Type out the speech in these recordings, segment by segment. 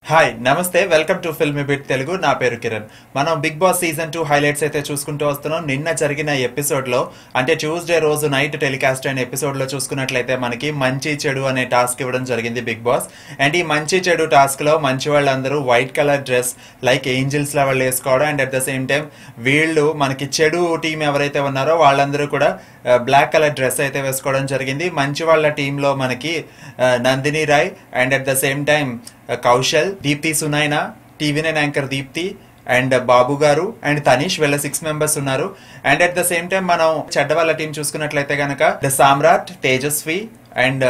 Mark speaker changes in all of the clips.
Speaker 1: hi నమస్తే welcome to film bit Telugu నా పేరు కిరణ్ మనం Bigg Boss season two highlights అయితే చూసుకుంటూ వస్తున్నాం నిన్న జరిగిన ఎపిసోడ్ లో అంటే ట్యూస్డే రోజు నైట్ టెలికాస్ట్ అయిన ఎపిసోడ్ లో చూసుకున్నట్లయితే మనకి మంచి చెడు అనే టాస్క్ ఇవ్వడం జరిగింది బిగ్ బాస్ అండ్ ఈ మంచి చెడు టాస్క్ లో మంచి వాళ్ళందరూ white colour dress like angels లా వాళ్ళు వేసుకోవడం and at the same time వీళ్ళు మనకి చెడు టీం ఎవరైతే ఉన్నారో వాళ్ళందరూ కూడా బ్లాక్ కలర్ డ్రెస్ అయితే వేసుకోవడం జరిగింది మంచి వాళ్ళ టీంలో మనకి ఆ, Nandini Rai and at the same time Kaushal Deepthi Sunaina TV nine anchor Deepthi and Babu garu and Tanish వీళ్ళ సిక్స్ మెంబర్స్ ఉన్నారు and at the same time మనం చెడ్డ వాళ్ళ టీం చూసుకున్నట్లయితే కనుక ద సామ్రాట్ తేజస్వి అండ్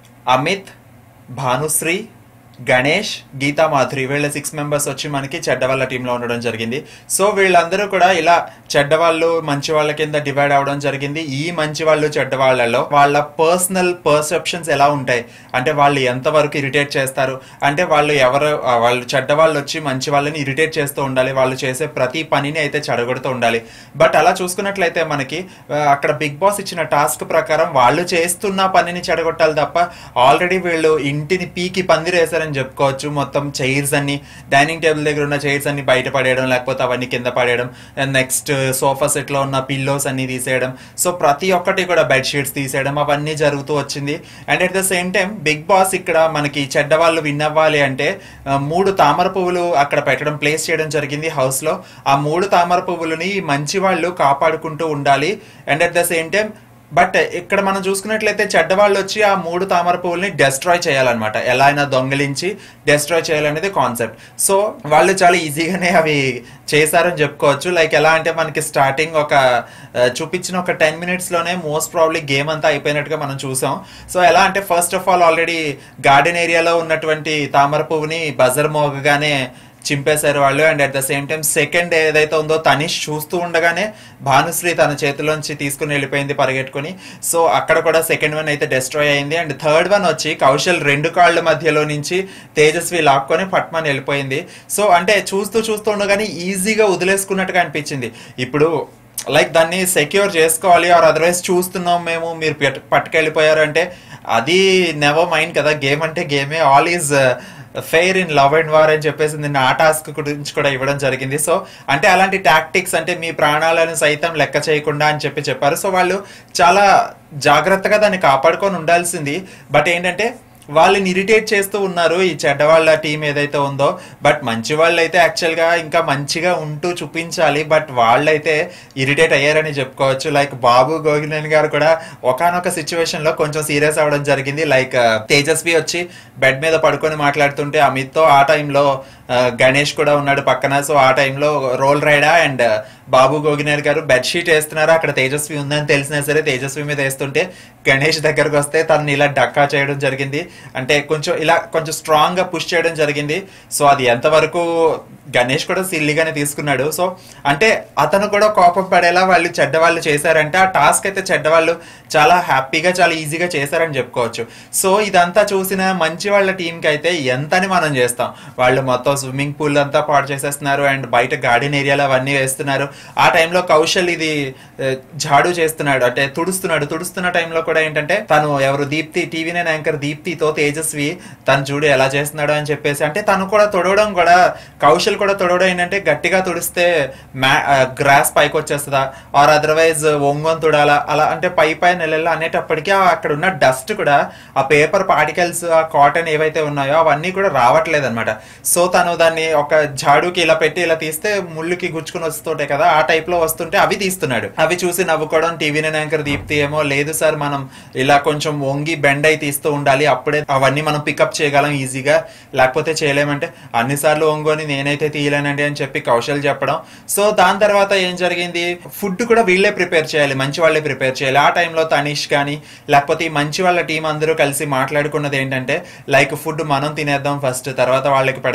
Speaker 1: అమిత్ భానుశ్రీ గణేష్ గీతా మాధురి వీళ్ళ సిక్స్ మెంబర్స్ వచ్చి మనకి చెడ్డ వాళ్ళ టీంలో ఉండడం జరిగింది సో వీళ్ళందరూ కూడా ఇలా చెడ్డ వాళ్ళు మంచి వాళ్ళ కింద డివైడ్ అవడం జరిగింది ఈ మంచి వాళ్ళు చెడ్డ వాళ్ళలో వాళ్ళ పర్సనల్ పర్సెప్షన్స్ ఎలా ఉంటాయి అంటే వాళ్ళు ఎంతవరకు ఇరిటేట్ చేస్తారు అంటే వాళ్ళు ఎవరు ఆ, వాళ్ళు చెడ్డ వాళ్ళు వచ్చి మంచి వాళ్ళని ఇరిటేట్ చేస్తూ ఉండాలి వాళ్ళు చేసే ప్రతి పనిని అయితే చెడగొడుతూ ఉండాలి బట్ అలా చూసుకున్నట్లయితే మనకి ఆ, అక్కడ బిగ్ బాస్ ఇచ్చిన టాస్క్ ప్రకారం వాళ్ళు చేస్తున్న పనిని చెడగొట్టాలి తప్ప ఆల్రెడీ వీళ్ళు ఇంటిని పీకి పందిరేశారని చెప్పుకోవచ్చు మొత్తం చైర్స్ అన్ని డైనింగ్ టేబుల్ దగ్గర ఉన్న చైర్స్ అన్ని బయట పడేయడం లేకపోతే అవన్నీ కింద పడేయడం నెక్స్ట్ సోఫా సెట్ లో ఉన్న పిల్లోస్ అన్ని తీసేయడం సో ప్రతి ఒక్కటి కూడా బెడ్ షీట్స్ తీసేయడం అవన్నీ జరుగుతూ వచ్చింది and at the same time Bigg Boss ఇక్కడ మనకి చెడ్డ వాళ్ళు విన్ అవ్వాలి అంటే ఆ, మూడు తామర పువ్వులు అక్కడ పెట్టడం ప్లేస్ చేయడం జరిగింది హౌస్ లో ఆ మూడు తామర పువ్వులని మంచి వాళ్ళు కాపాడుకుంటూ ఉండాలి and at the same time but ఇక్కడ మనం చూసుకున్నట్లయితే చెడ్డవాళ్ళు వచ్చి ఆ మూడు తామర పువ్వుల్ని డెస్ట్రాయ్ చేయాలన్నమాట ఎలా అయినా దొంగిలించి డెస్ట్రాయ్ చేయాలనేది కాన్సెప్ట్ సో వాళ్ళు చాలా ఈజీగానే అవి చేశారని చెప్పుకోవచ్చు లైక్ ఎలా అంటే మనకి స్టార్టింగ్ ఒక ఆ, చూపించిన ఒక టెన్ మినిట్స్ లోనే మోస్ట్ ప్రాబ్లీ గేమ్ అంతా అయిపోయినట్టుగా మనం చూసాం సో ఎలా అంటే first of all already garden ఏరియాలో ఉన్నటువంటి తామర పువ్వుని బజర్ మోగగానే చింపేశారు వాళ్ళు and at the same time second ఏదైతే ఉందో తనిష్ చూస్తూ ఉండగానే భానుశ్రీ తన చేతిలోంచి తీసుకుని వెళ్ళిపోయింది పరిగెట్టుకుని సో అక్కడ కూడా సెకండ్ వన్ అయితే డెస్ట్రాయ్ అయింది అండ్ థర్డ్ వన్ వచ్చి కౌశల్ రెండు కాళ్ళ మధ్యలో నుంచి తేజస్వి లాక్కొని పట్మని వెళ్ళిపోయింది సో అంటే చూస్తూ చూస్తూ ఉండగానే ఈజీగా వదిలేసుకున్నట్టుగా అనిపించింది ఇప్పుడు లైక్ దాన్ని సెక్యూర్ చేసుకోవాలి ఆర్ అదర్వైజ్ చూస్తున్నాం మేము మీరు పట్- పట్టుకెళ్ళిపోయారు అంటే అది నెవర్ మైండ్ కదా గేమ్ అంటే గేమే all is fair in love and war అని చెప్పేసి నిన్న ఆ టాస్క్ గురించి కూడా ఇవ్వడం జరిగింది సో అంటే అలాంటి టాక్టిక్స్ అంటే మీ ప్రాణాలను సైతం లెక్క చేయకుండా అని చెప్పి చెప్పారు సో వాళ్ళు చాలా జాగ్రత్తగా దాన్ని కాపాడుకొని ఉండాల్సింది బట్ ఏంటంటే వాళ్ళని ఇరిటేట్ చేస్తూ ఉన్నారు ఈ చెడ్డవాళ్ళ టీం ఏదైతే ఉందో బట్ మంచి వాళ్ళు అయితే యాక్చువల్గా ఇంకా మంచిగా ఉంటూ చూపించాలి బట్ వాళ్ళైతే ఇరిటేట్ అయ్యారని చెప్పుకోవచ్చు లైక్ బాబు గోగినేని గారు కూడా ఒకనొక సిచ్యువేషన్ లో కొంచెం సీరియస్ అవ్వడం జరిగింది లైక్ తేజస్వి వచ్చి బెడ్ మీద పడుకొని మాట్లాడుతుంటే అమిత్తో ఆ టైంలో గణేష్ కూడా ఉన్నాడు పక్కన సో ఆ టైంలో రోల్ రైడా అండ్ బాబు గోగినేర్ గారు బెడ్షీట్ వేస్తున్నారు అక్కడ తేజస్వి ఉందని తెలిసినా సరే తేజస్వి మీద వేస్తుంటే గణేష్ దగ్గరకు వస్తే తనని ఇలా డక్కా చేయడం జరిగింది అంటే కొంచెం ఇలా కొంచెం స్ట్రాంగ్ గా పుష్ చేయడం జరిగింది సో అది ఎంతవరకు గణేష్ కూడా సిల్లిగానే తీసుకున్నాడు సో అంటే అతను కూడా కోపం పడేలా వాళ్ళు చెడ్డవాళ్ళు చేశారంటే ఆ టాస్క్ అయితే చెడ్డవాళ్ళు చాలా హ్యాపీగా చాలా ఈజీగా చేశారని చెప్పుకోవచ్చు సో ఇదంతా చూసిన మంచి వాళ్ళ టీంకి అయితే ఎంతని మనం చేస్తాం వాళ్ళు మొత్తం స్విమ్మింగ్ పూల్ అంతా పాడు చేసేస్తున్నారు అండ్ బయట గార్డెన్ ఏరియాలో అవన్నీ వేస్తున్నారు ఆ టైంలో కౌశల్ ఇది ఆ, జాడు చేస్తున్నాడు అంటే తుడుస్తున్నాడు తుడుస్తున్న టైంలో కూడా ఏంటంటే తను ఎవరు దీప్తి టీవీ నైన్ యాంకర్ దీప్తితో తేజస్వి తను చూడు ఎలా చేస్తున్నాడు అని చెప్పేసి అంటే తను కూడా తొడవడం కూడా కౌశల్ కూడా తొడవడం ఏంటంటే గట్టిగా తుడిస్తే మ్యా గ్రాస్ పైకి వచ్చేస్తుందా ఆర్ అదర్వైజ్ ఒంగొని తుడాలా అలా అంటే పై పై నెలల్లో అనేటప్పటికీ ఆ అక్కడ ఉన్న డస్ట్ కూడా ఆ పేపర్ పార్టికల్స్ ఆ కాటన్ ఏవైతే ఉన్నాయో అవన్నీ కూడా రావట్లేదు అనమాట సో తను దాన్ని ఒక జాడుకి ఇలా పెట్టి ఇలా తీస్తే ముళ్ళుకి గుచ్చుకుని వస్తుంటాయి కదా ఆ టైప్ లో వస్తుంటే అవి తీస్తున్నాడు అవి చూసి నవ్వుకోవడం టీవీ నైన్ యాంకర్ దీప్తి ఏమో లేదు సార్ మనం ఇలా కొంచెం వంగి బెండ్ అయి తీస్తూ ఉండాలి అప్పుడే అవన్నీ మనం పికప్ చేయగలం ఈజీగా లేకపోతే చేయలేమంటే అన్నిసార్లు ఒంగోని నేనైతే తీయలేనండి అని చెప్పి కౌశల్ చెప్పడం సో దాని తర్వాత ఏం జరిగింది ఫుడ్ కూడా వీళ్ళే ప్రిపేర్ చేయాలి మంచి వాళ్ళే ప్రిపేర్ చేయాలి ఆ టైంలో తనీష్ కానీ లేకపోతే ఈ మంచి వాళ్ళ టీం అందరూ కలిసి మాట్లాడుకున్నది ఏంటంటే లైక్ ఫుడ్ మనం తినేద్దాం ఫస్ట్ తర్వాత వాళ్ళకి పెడదాం అన్న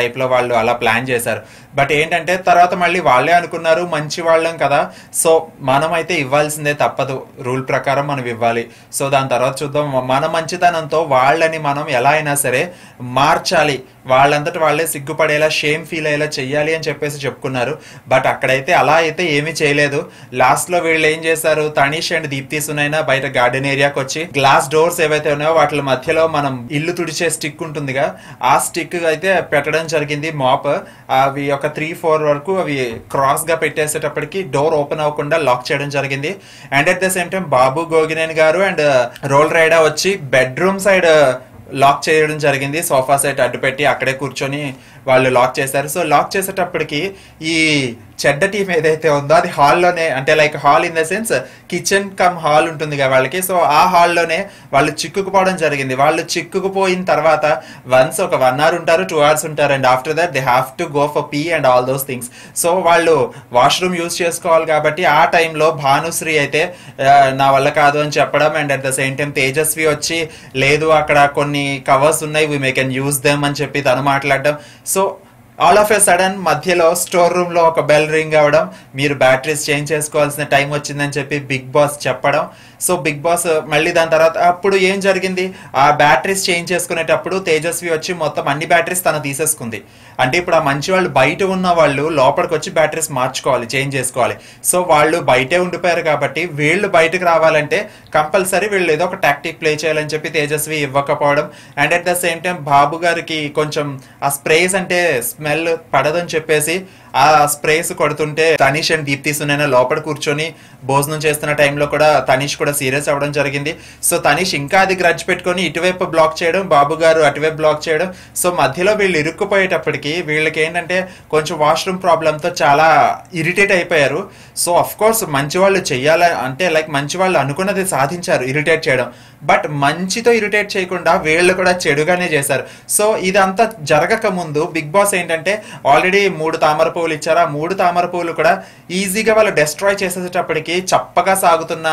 Speaker 1: టైప్ లో వాళ్ళు అలా ప్లాన్ చేశారు బట్ ఏంటంటే తర్వాత మళ్ళీ వాళ్ళే అనుకున్నారు మంచి వాళ్ళం కదా సో మనం అయితే ఇవ్వాల్సిందే తప్పదు రూల్ ప్రకారం మనం ఇవ్వాలి సో దాని తర్వాత చూద్దాం మన మంచితనంతో వాళ్ళని మనం ఎలా అయినా సరే మార్చాలి వాళ్ళంతటి వాళ్ళే సిగ్గుపడేలా షేమ్ ఫీల్ అయ్యేలా చెయ్యాలి అని చెప్పేసి చెప్పుకున్నారు బట్ అక్కడైతే అలా అయితే ఏమీ చేయలేదు లాస్ట్ లో వీళ్ళు ఏం చేశారు తనీష్ అండ్ దీప్తి సునైనా బయట గార్డెన్ ఏరియాకి వచ్చి గ్లాస్ డోర్స్ ఏవైతే ఉన్నాయో వాటి మధ్యలో మనం ఇల్లు తుడిచే స్టిక్ ఉంటుందిగా ఆ స్టిక్ అయితే పెట్టడం జరిగింది మాప్ అవి ఒక త్రీ ఫోర్ వరకు అవి క్రాస్ గా పెట్టేసేటప్పటికి డోర్ ఓపెన్ అవ్వకుండా లాక్ చేయడం జరిగింది and at the same time Babu Gogineni garu and role రైడా వచ్చి బెడ్రూమ్ సైడ్ లాక్ చేయడం జరిగింది సోఫా సెట్ అడ్డు పెట్టి అక్కడే కూర్చొని వాళ్ళు లాక్ చేశారు సో లాక్ చేసేటప్పటికి ఈ చెడ్డ టీం ఏదైతే ఉందో అది హాల్లోనే అంటే like hall in the sense kitchen come hall ఉంటుంది కదా వాళ్ళకి సో ఆ హాల్లోనే వాళ్ళు చిక్కుకుపోవడం జరిగింది వాళ్ళు చిక్కుకుపోయిన తర్వాత వన్స్ ఒక వన్ అవర్ ఉంటారు టూ అవర్స్ ఉంటారు and after that they have to go for pee and all those things so వాళ్ళు వాష్రూమ్ యూజ్ చేసుకోవాలి కాబట్టి ఆ టైంలో భానుశ్రీ అయితే ఆ, నా వల్ల కాదు అని చెప్పడం and at the same time Tejaswi వచ్చి లేదు అక్కడ కొన్ని కవర్స్ ఉన్నాయి we may can use them అని చెప్పి తను మాట్లాడడం so all of a sudden మధ్యలో స్టోర్ రూమ్ లో ఒక బెల్ రింగ్ అవ్వడం మీరు బ్యాటరీస్ చేంజ్ చేసుకోవాల్సిన టైం వచ్చిందని చెప్పి బిగ్ బాస్ చెప్పడం సో బిగ్ బాస్ మళ్ళీ దాని తర్వాత అప్పుడు ఏం జరిగింది ఆ బ్యాటరీస్ చేంజ్ చేసుకునేటప్పుడు తేజస్వి వచ్చి మొత్తం అన్ని బ్యాటరీస్ తను తీసేసుకుంది అంటే ఇప్పుడు ఆ మంచి వాళ్ళు బయట ఉన్న వాళ్ళు లోపలికి వచ్చి బ్యాటరీస్ మార్చుకోవాలి చేంజ్ చేసుకోవాలి సో వాళ్ళు బయటే ఉండిపోయారు కాబట్టి వీళ్ళు బయటకు రావాలంటే కంపల్సరీ వీళ్ళు ఏదో ఒక టాక్టిక్ ప్లే చేయాలని చెప్పి తేజస్వి ఇవ్వకపోవడం and at the same time Babu గారికి కొంచెం ఆ స్ప్రేస్ అంటే స్మెల్ పడదని చెప్పేసి ఆ స్ప్రేస్ కొడుతుంటే తనీష్ అండ్ దీప్తి సునైనా లోపల కూర్చొని భోజనం చేస్తున్న టైంలో కూడా తనీష్ కూడా సీరియస్ అవ్వడం జరిగింది సో తనీష్ ఇంకా అది గ్రడ్జ్ పెట్టుకొని ఇటువైపు బ్లాక్ చేయడం బాబు గారు అటువైపు బ్లాక్ చేయడం సో మధ్యలో వీళ్ళు ఇరుక్కుపోయేటప్పటికి వీళ్ళకి ఏంటంటే కొంచెం వాష్రూమ్ ప్రాబ్లంతో చాలా ఇరిటేట్ అయిపోయారు సో అఫ్ కోర్స్ మంచి వాళ్ళు చెయ్యాల అంటే లైక్ మంచి వాళ్ళు అనుకున్నది సాధించారు ఇరిటేట్ చేయడం బట్ మంచితో ఇరిటేట్ చేయకుండా వీళ్ళు కూడా చెడుగానే చేశారు సో ఇదంతా జరగక ముందు బిగ్ బాస్ ఏంటంటే ఆల్రెడీ మూడు తామర పువ్వులు ఇచ్చారు ఆ మూడు తామర పువ్వులు కూడా ఈజీగా వాళ్ళు డెస్ట్రాయ్ చేసేటప్పటికి చప్పగా సాగుతున్న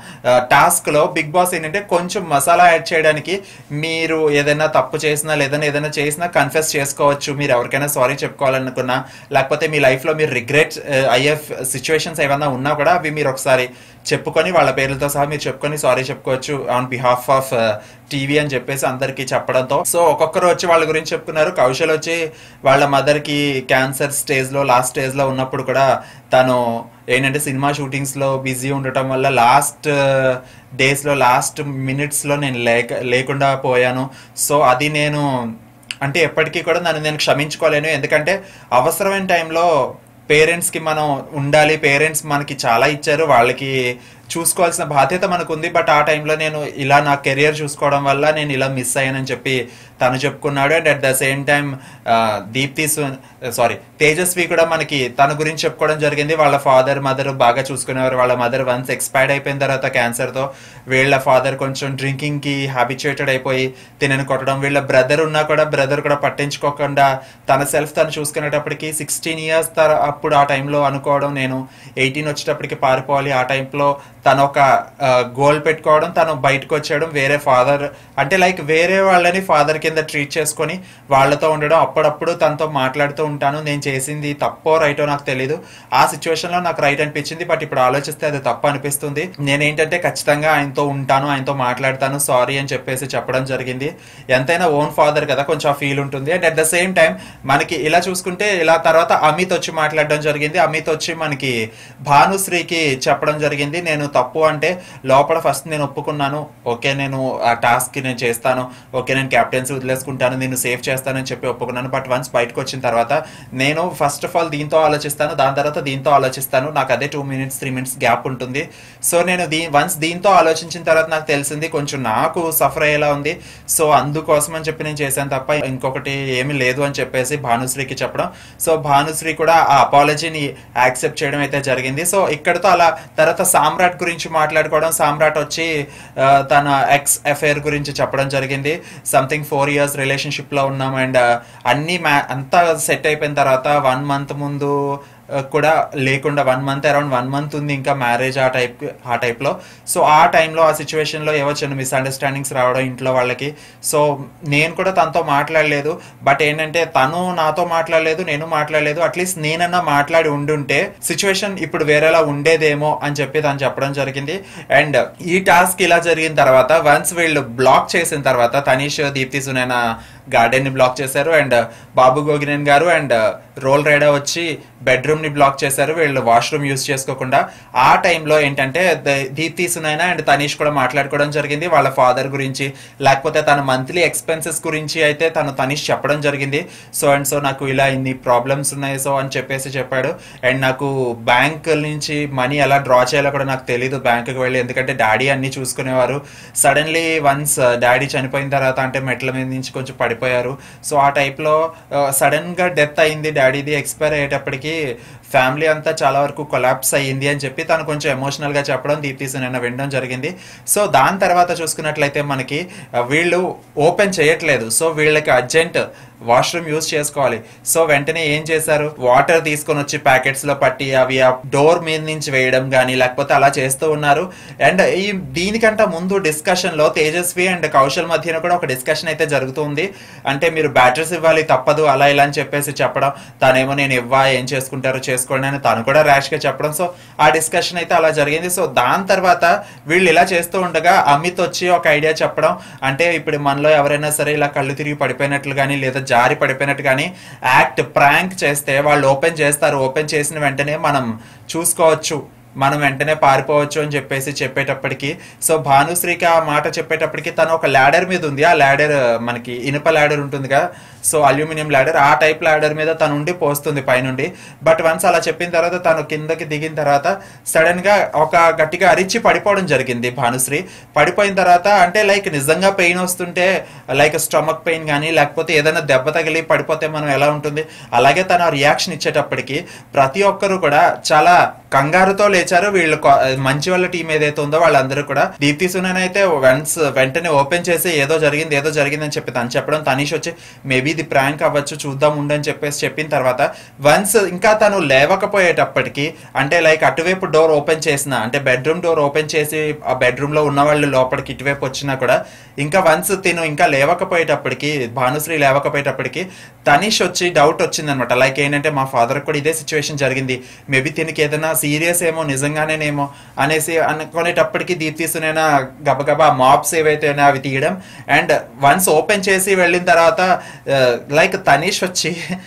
Speaker 1: టాస్క్ లో బిగ్ బాస్ ఏంటంటే కొంచెం మసాలా యాడ్ చేయడానికి మీరు ఏదైనా తప్పు చేసినా లేదన్నా ఏదైనా చేసినా కన్ఫెస్ చేసుకోవచ్చు మీరు ఎవరికైనా సారీ చెప్పుకోవాలనుకున్నా లేకపోతే మీ లైఫ్ లో మీరు రిగ్రెట్ అయ్యే సిచ్యువేషన్స్ ఏమైనా ఉన్నా కూడా అవి మీరు ఒకసారి చెప్పుకొని వాళ్ళ పేర్లతో సహా మీరు చెప్పుకొని సారీ చెప్పుకోవచ్చు ఆన్ బిహాఫ్ ఆఫ్ టీవీ అని చెప్పేసి అందరికీ చెప్పడంతో సో ఒక్కొక్కరు వచ్చి వాళ్ళ గురించి చెప్పుకున్నారు కౌశల్ వచ్చి వాళ్ళ మదర్ కి క్యాన్సర్ స్టేజ్ లో లాస్ట్ స్టేజ్ లో ఉన్నప్పుడు కూడా తను ఏంటంటే సినిమా షూటింగ్స్ లో బిజీ ఉండటం వల్ల లాస్ట్ డేస్ లో లాస్ట్ మినిట్స్ లో నేను లేక లేకుండా పోయాను సో అది నేను అంటే ఎప్పటికీ కూడా నన్ను నేను క్షమించుకోలేను ఎందుకంటే అవసరమైన టైంలో పేరెంట్స్కి మనం ఉండాలి పేరెంట్స్ మనకి చాలా ఇచ్చారు వాళ్ళకి చూసుకోవాల్సిన బాధ్యత మనకు ఉంది బట్ ఆ టైంలో నేను ఇలా నా కెరియర్ చూసుకోవడం వల్ల నేను ఇలా మిస్ అయ్యానని చెప్పి తను చెప్పుకున్నాడు and at the same time Deepthi sorry Tejaswi కూడా మనకి తన గురించి చెప్పుకోవడం జరిగింది వాళ్ళ ఫాదర్ మదర్ బాగా చూసుకునేవారు వాళ్ళ మదర్ వన్స్ ఎక్స్పైర్డ్ అయిపోయిన తర్వాత క్యాన్సర్తో వీళ్ళ ఫాదర్ కొంచెం డ్రింకింగ్కి హ్యాబిచుయేటెడ్ అయిపోయి తినని కొట్టడం వీళ్ళ బ్రదర్ ఉన్నా కూడా బ్రదర్ కూడా పట్టించుకోకుండా తన సెల్ఫ్ తను చూసుకునేటప్పటికి సిక్స్టీన్ ఇయర్స్ తర అప్పుడు ఆ టైంలో అనుకోవడం నేను ఎయిటీన్ వచ్చేటప్పటికి పారిపోవాలి ఆ టైంలో తను ఒక గోల్ పెట్టుకోవడం తను బయటకు వచ్చేయడం వేరే ఫాదర్ అంటే లైక్ వేరే వాళ్ళని ఫాదర్ కింద ట్రీట్ చేసుకొని వాళ్ళతో ఉండడం అప్పుడప్పుడు తనతో మాట్లాడుతూ ఉంటాను నేను చేసింది తప్పో రైటో నాకు తెలీదు ఆ సిచ్యువేషన్ లో నాకు రైట్ అనిపించింది బట్ ఇప్పుడు ఆలోచిస్తే అది తప్పు అనిపిస్తుంది నేనేంటంటే ఖచ్చితంగా ఆయనతో ఉంటాను ఆయనతో మాట్లాడతాను సారీ అని చెప్పేసి చెప్పడం జరిగింది ఎంతైనా ఓన్ ఫాదర్ కదా కొంచెం ఆ ఫీల్ ఉంటుంది and at the same time మనకి ఇలా చూసుకుంటే ఇలా తర్వాత అమిత్ వచ్చి మాట్లాడడం జరిగింది అమిత్ వచ్చి మనకి భానుశ్రీకి చెప్పడం జరిగింది నేను తప్పు అంటే లోపల ఫస్ట్ నేను ఒప్పుకున్నాను ఓకే నేను ఆ టాస్క్ నేను చేస్తాను ఓకే నేను క్యాప్టెన్సీ వదిలేసుకుంటాను నేను సేవ్ చేస్తానని చెప్పి ఒప్పుకున్నాను బట్ వన్స్ బయటకు వచ్చిన తర్వాత నేను ఫస్ట్ ఆఫ్ ఆల్ దీంతో ఆలోచిస్తాను దాని తర్వాత దీంతో ఆలోచిస్తాను నాకు అదే two minutes three minutes gap ఉంటుంది సో నేను దీ వన్స్ దీంతో ఆలోచించిన తర్వాత నాకు తెలిసింది కొంచెం నాకు సఫర్ అయ్యేలా ఉంది సో అందుకోసం అని చెప్పి నేను చేశాను తప్ప ఇంకొకటి ఏమీ లేదు అని చెప్పేసి భానుశ్రీకి చెప్పడం సో భానుశ్రీ కూడా ఆ అపాలజీని యాక్సెప్ట్ చేయడం అయితే జరిగింది సో ఇక్కడతో అలా తర్వాత సామ్రాట్ గురించి మాట్లాడుకోవడం సామ్రాట్ వచ్చి ఆ, తన ఎక్స్ అఫైర్ గురించి చెప్పడం జరిగింది సంథింగ్ ఫోర్ ఇయర్స్ రిలేషన్షిప్ లో ఉన్నాం అండ్ అన్ని మ్యా అంతా సెట్ అయిపోయిన తర్వాత వన్ మంత్ ముందు కూడా లేకుండా one month around one month ఉంది ఇంకా మ్యారేజ్ ఆ టైప్ ఆ టైప్లో సో ఆ టైంలో ఆ సిచ్యువేషన్లో ఏవో చిన్న మిస్అండర్స్టాండింగ్స్ రావడం ఇంట్లో వాళ్ళకి సో నేను కూడా తనతో మాట్లాడలేదు బట్ ఏంటంటే తను నాతో మాట్లాడలేదు నేను మాట్లాడలేదు అట్లీస్ట్ నేనన్నా మాట్లాడి ఉండుంటే సిచ్యువేషన్ ఇప్పుడు వేరేలా ఉండేదేమో అని చెప్పి తను చెప్పడం జరిగింది అండ్ ఈ టాస్క్ ఇలా జరిగిన తర్వాత వన్స్ వీళ్ళు బ్లాక్ చేసిన తర్వాత తనీష్ దీప్తి సునైనా గార్డెన్ ని బ్లాక్ చేశారు and Babu Gogineni garu and role రైడా వచ్చి బెడ్రూమ్ ని బ్లాక్ చేశారు వీళ్ళు వాష్రూమ్ యూస్ చేసుకోకుండా ఆ టైంలో ఏంటంటే ద- దీప్తి సునైనా అండ్ తనీష్ కూడా మాట్లాడుకోవడం జరిగింది వాళ్ళ ఫాదర్ గురించి లేకపోతే తన మంత్లీ ఎక్స్పెన్సెస్ గురించి అయితే తను తనీష్ చెప్పడం జరిగింది సో అండ్ సో నాకు ఇలా ఇన్ని ప్రాబ్లమ్స్ ఉన్నాయి సో అని చెప్పేసి చెప్పాడు అండ్ నాకు బ్యాంక్ నుంచి మనీ ఎలా డ్రా చేయాలో కూడా నాకు తెలియదు బ్యాంకుకి వెళ్ళి ఎందుకంటే డాడీ అన్ని చూసుకునేవారు సడన్లీ వన్స్ డాడీ చనిపోయిన తర్వాత అంటే మెట్ల మీద నుంచి కొంచెం పడిపోయారు సో ఆ టైప్లో సడన్ గా డెత్ అయింది డాడీది ఎక్స్పైర్ అయ్యేటప్పటికి ఫ్యామిలీ అంతా చాలా వరకు కొలాప్స్ అయ్యింది అని చెప్పి తను కొంచెం ఎమోషనల్ గా చెప్పడం దీప్తి సునైనా వినడం జరిగింది సో దాని తర్వాత చూసుకున్నట్లయితే మనకి ఆ, వీళ్ళు ఓపెన్ చేయట్లేదు సో వీళ్ళకి అర్జెంట్ వాష్రూమ్ యూజ్ చేసుకోవాలి సో వెంటనే ఏం చేశారు వాటర్ తీసుకొని వచ్చి ప్యాకెట్స్ లో పట్టి అవి ఆ డోర్ మీద నుంచి వేయడం కానీ లేకపోతే అలా చేస్తూ ఉన్నారు అండ్ ఈ దీనికంట ముందు డిస్కషన్ లో తేజస్వి అండ్ కౌశల్ మధ్యన కూడా ఒక డిస్కషన్ అయితే జరుగుతుంది అంటే మీరు బ్యాటరీస్ ఇవ్వాలి తప్పదు అలా ఇలా అని చెప్పేసి చెప్పడం తనేమో నేను ఇవ్వా ఏం చేసుకుంటారో చేసుకోండి అని తను కూడా ర్యాష్ గా చెప్పడం సో ఆ డిస్కషన్ అయితే అలా జరిగింది సో దాని తర్వాత వీళ్ళు ఇలా చేస్తూ ఉండగా అమిత్ వచ్చి ఒక ఐడియా చెప్పడం అంటే ఇప్పుడు మనలో ఎవరైనా సరే ఇలా కళ్ళు తిరిగి పడిపోయినట్లు కానీ లేదా జారి పడిపోయినట్టు కానీ యాక్ట్ ప్రాంక్ చేస్తే వాళ్ళు ఓపెన్ చేస్తారు ఓపెన్ చేసిన వెంటనే మనం చూసుకోవచ్చు మనం వెంటనే పారిపోవచ్చు అని చెప్పేసి చెప్పేటప్పటికి సో భానుశ్రీకి ఆ మాట చెప్పేటప్పటికి తను ఒక ల్యాడర్ మీద ఉంది ఆ ల్యాడర్ మనకి ఇనుప ల్యాడర్ ఉంటుందిగా సో అల్యూమినియం ల్యాడర్ ఆ టైప్ ల్యాడర్ మీద తను ఉండి పోస్తుంది పైనుండి బట్ వన్స్ అలా చెప్పిన తర్వాత తను కిందకి దిగిన తర్వాత సడన్ గా ఒక గట్టిగా అరిచి పడిపోవడం జరిగింది భానుశ్రీ పడిపోయిన తర్వాత అంటే లైక్ నిజంగా పెయిన్ వస్తుంటే లైక్ స్టమక్ పెయిన్ కానీ లేకపోతే ఏదైనా దెబ్బ తగిలి పడిపోతే మనం ఎలా ఉంటుంది అలాగే తన రియాక్షన్ ఇచ్చేటప్పటికి ప్రతి ఒక్కరు కూడా చాలా కంగారుతో లేచారు వీళ్ళు కొ- మంచి వాళ్ళ టీం ఏదైతే ఉందో వాళ్ళందరూ కూడా దీప్తి సునన్ అయితే వన్స్ వెంటనే ఓపెన్ చేసి ఏదో జరిగింది ఏదో జరిగింది అని చెప్పి తను చెప్పడం తనీష్ వచ్చి మేబీ ఇది ప్రాంక్ అవ్వచ్చు చూద్దాం ఉండని చెప్పేసి చెప్పిన తర్వాత వన్స్ ఇంకా తను లేవకపోయేటప్పటికి అంటే లైక్ అటువైపు డోర్ ఓపెన్ చేసిన అంటే బెడ్రూమ్ డోర్ ఓపెన్ చేసి ఆ బెడ్రూమ్ లో ఉన్న వాళ్ళు లోపలికి ఇటువైపు వచ్చినా కూడా ఇంకా వన్స్ తిను ఇంకా లేవకపోయేటప్పటికి భానుశ్రీ లేవకపోయేటప్పటికి తనీష్ వచ్చి డౌట్ వచ్చిందనమాట లైక్ ఏంటంటే మా ఫాదర్ కూడా ఇదే సిచ్యువేషన్ జరిగింది మేబీ తినకి ఏదైనా సీరియస్ ఏమో నిజంగానేనేమో అనేసి అనుకునేటప్పటికి దీప్తి సునైనా గబగబా మాప్స్ ఏవైతే ఉన్నాయో అవి తీయడం అండ్ వన్స్ ఓపెన్ చేసి వెళ్ళిన తర్వాత లైక్ తనీష్ వచ్చి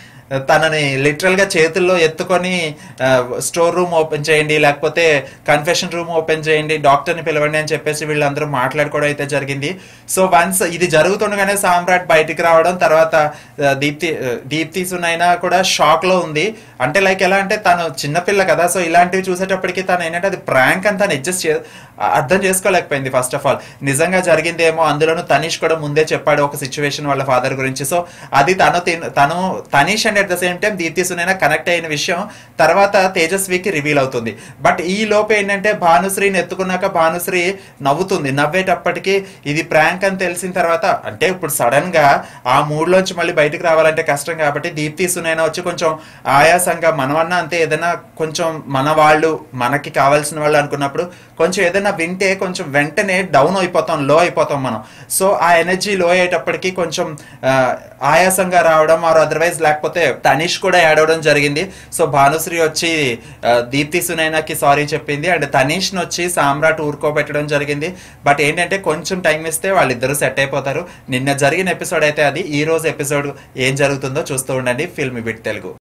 Speaker 1: తనని లిటరల్ గా చేతుల్లో ఎత్తుకొని స్టోర్ రూమ్ ఓపెన్ చేయండి లేకపోతే కన్ఫెషన్ రూమ్ ఓపెన్ చేయండి డాక్టర్ ని పిలవండి అని చెప్పేసి వీళ్ళందరూ మాట్లాడుకోవడం అయితే జరిగింది సో వన్స్ ఇది జరుగుతుండగానే సామ్రాట్ బయటికి రావడం తర్వాత ఆ, దీప్తి ఆ, దీప్తి సునైనా కూడా షాక్ లో ఉంది అంటే లైక్ ఎలా అంటే తను చిన్నపిల్ల కదా సో ఇలాంటివి చూసేటప్పటికి తను ఏంటంటే అది ప్రాంక్ అని తను అడ్జస్ట్ చే అర్థం చేసుకోలేకపోయింది ఫస్ట్ ఆఫ్ ఆల్ నిజంగా జరిగిందేమో అందులోనూ తనీష్ కూడా ముందే చెప్పాడు ఒక సిచ్యువేషన్ వాళ్ళ ఫాదర్ గురించి సో అది తను తిన్- తను Tanish and at the same time Deepthi Sunaina connect అయిన విషయం తర్వాత తేజస్వికి రివీల్ అవుతుంది బట్ ఈ లోపు ఏంటంటే భానుశ్రీని ఎత్తుకున్నాక భానుశ్రీ నవ్వుతుంది నవ్వేటప్పటికి ఇది ప్రాంక్ అని తెలిసిన తర్వాత అంటే ఇప్పుడు సడన్ గా ఆ మూడ్ లోంచి మళ్ళీ బయటకు రావాలంటే కష్టం కాబట్టి దీప్తి సునైనా వచ్చి కొంచెం ఆయాసంగా మనమన్నా అంతే ఏదైనా కొంచెం మన వాళ్ళు మనకి కావాల్సిన వాళ్ళు అనుకున్నప్పుడు కొంచెం ఏదైనా వింటే కొంచెం వెంటనే డౌన్ అయిపోతాం లో అయిపోతాం మనం సో ఆ ఎనర్జీ లో అయ్యేటప్పటికి కొంచెం ఆ, ఆయాసంగా రావడం ఆర్ అదర్వైజ్ లేకపోతే తనీష్ కూడా ఏడవడం జరిగింది సో భానుశ్రీ వచ్చి ఆ, దీప్తి సునైనాకి సారీ చెప్పింది అండ్ తనీష్ ని వచ్చి సామ్రాట్ ఊరుకోబెట్టడం జరిగింది బట్ ఏంటంటే కొంచెం టైం ఇస్తే వాళ్ళిద్దరూ సెట్ అయిపోతారు నిన్న జరిగిన ఎపిసోడ్ అయితే అది ఈ రోజు ఎపిసోడ్ ఏం జరుగుతుందో చూస్తూ ఉండండి ఫిల్మ్ బిట్ తెలుగు